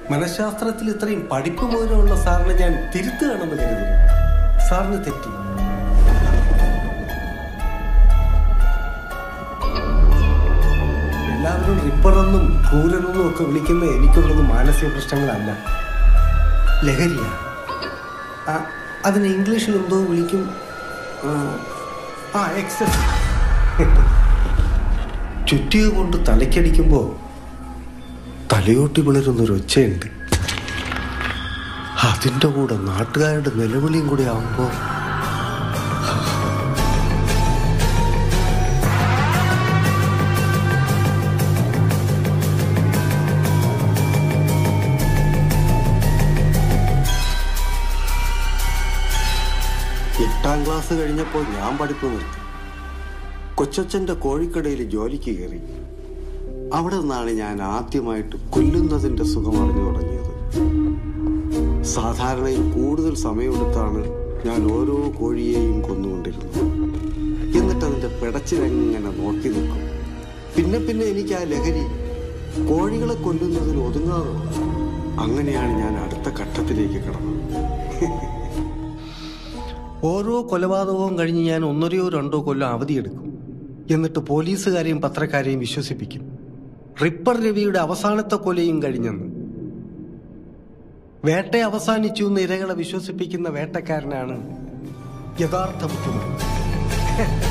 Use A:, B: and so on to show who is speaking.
A: മനഃശാസ്ത്രത്തിൽ ഇത്രയും പഠിപ്പ് മൂലമുള്ള സാറിനെ ഞാൻ തിരുത്തുകയാണെന്ന് കരുതുന്നു സാറിന് തെറ്റി എല്ലാവരും റിപ്പറെന്നും ക്രൂരനെന്നും ഒക്കെ വിളിക്കുന്ന എനിക്കുള്ളത് മാനസിക പ്രശ്നങ്ങളല്ല ലഹരിയാണ് ആ, അതിന് ഇംഗ്ലീഷിൽ എന്തോ വിളിക്കും ആ, ആ എക്സസ് ചുറ്റിക കൊണ്ട് തലയ്ക്കടിക്കുമ്പോൾ തലയോട്ടി പിളരുന്നൊരു ഒച്ചയുണ്ട് അതിൻ്റെ കൂടെ നാട്ടുകാരുടെ നിലവിളിയും കൂടി ആകുമ്പോൾ എട്ടാം ക്ലാസ് കഴിഞ്ഞപ്പോൾ ഞാൻ പഠിപ്പ് നിർത്തി കൊച്ചച്ഛൻ്റെ കോഴിക്കടയിൽ ജോലിക്ക് കയറി അവിടെ നിന്നാണ് ഞാൻ ആദ്യമായിട്ട് കൊല്ലുന്നതിൻ്റെ സുഖം അറിഞ്ഞു തുടങ്ങിയത് സാധാരണയിൽ കൂടുതൽ സമയമെടുത്താണ് ഞാൻ ഓരോ കോഴിയെയും കൊന്നുകൊണ്ടിരുന്നത് എന്നിട്ട് അതിൻ്റെ പിടച്ചിലെങ്ങനെ നോക്കി നിൽക്കും പിന്നെ പിന്നെ എനിക്ക് ആ ലഹരി കോഴികളെ കൊല്ലുന്നതിൽ ഒതുങ്ങാതെ വന്നു. അങ്ങനെയാണ് ഞാൻ അടുത്ത ഘട്ടത്തിലേക്ക് കടന്നത് ഓരോ കൊലപാതകവും കഴിഞ്ഞ് ഞാൻ ഒന്നരയോ രണ്ടോ കൊല്ലം അവധിയെടുക്കും എന്നിട്ട് പോലീസുകാരെയും പത്രക്കാരെയും വിശ്വസിപ്പിക്കും റിപ്പർ രവിയുടെ അവസാനത്തെ കൊലയും കഴിഞ്ഞെന്ന് വേട്ട അവസാനിച്ചു എന്ന് ഇരകളെ വിശ്വസിപ്പിക്കുന്ന വേട്ടക്കാരനാണ് യഥാർത്ഥ ബുദ്ധിമാൻ